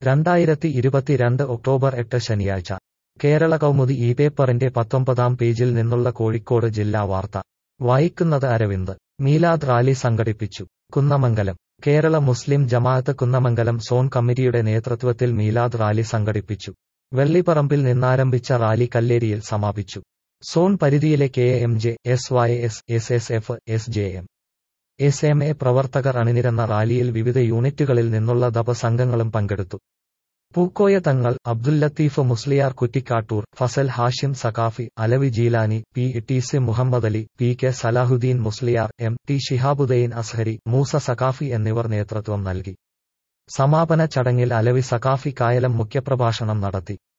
രണ്ടായിരത്തി ഇരുപത്തിരണ്ട് ഒക്ടോബർ എട്ട് ശനിയാഴ്ച കേരള കൗമുദി ഈ പേപ്പറിന്റെ പത്തൊമ്പതാം പേജിൽ നിന്നുള്ള കോഴിക്കോട് ജില്ലാ വാർത്ത വായിക്കുന്നത് അരവിന്ദ് മീലാദ് റാലി സംഘടിപ്പിച്ചു കുന്നമംഗലം കേരള മുസ്ലിം ജമാഅത്ത് കുന്നമംഗലം സോൺ കമ്മിറ്റിയുടെ നേതൃത്വത്തിൽ മീലാദ് റാലി സംഘടിപ്പിച്ചു വെള്ളിപ്പറമ്പിൽ നിന്നാരംഭിച്ച റാലി കല്ലേരിയിൽ സമാപിച്ചു സോൺ പരിധിയിലെ K M J S Y S S S F S J M S M A പ്രവർത്തകർ അണിനിരന്ന റാലിയിൽ വിവിധ യൂണിറ്റുകളിൽ നിന്നുള്ള ദപ സംഘങ്ങളും പങ്കെടുത്തു Pookoya Thangal Abdul Latheef Musliyar Kuttikkattoor Fazal Hashim Saqafi Alavi Jeelani P T C Muhammad Ali P K Salahuddin Musliyar M T Shihabuddin Azhari Moosa Saqafi എന്നിവർ നേതൃത്വം നൽകി സമാപന ചടങ്ങിൽ അലവി സഖാഫി കായലം മുഖ്യപ്രഭാഷണം നടത്തി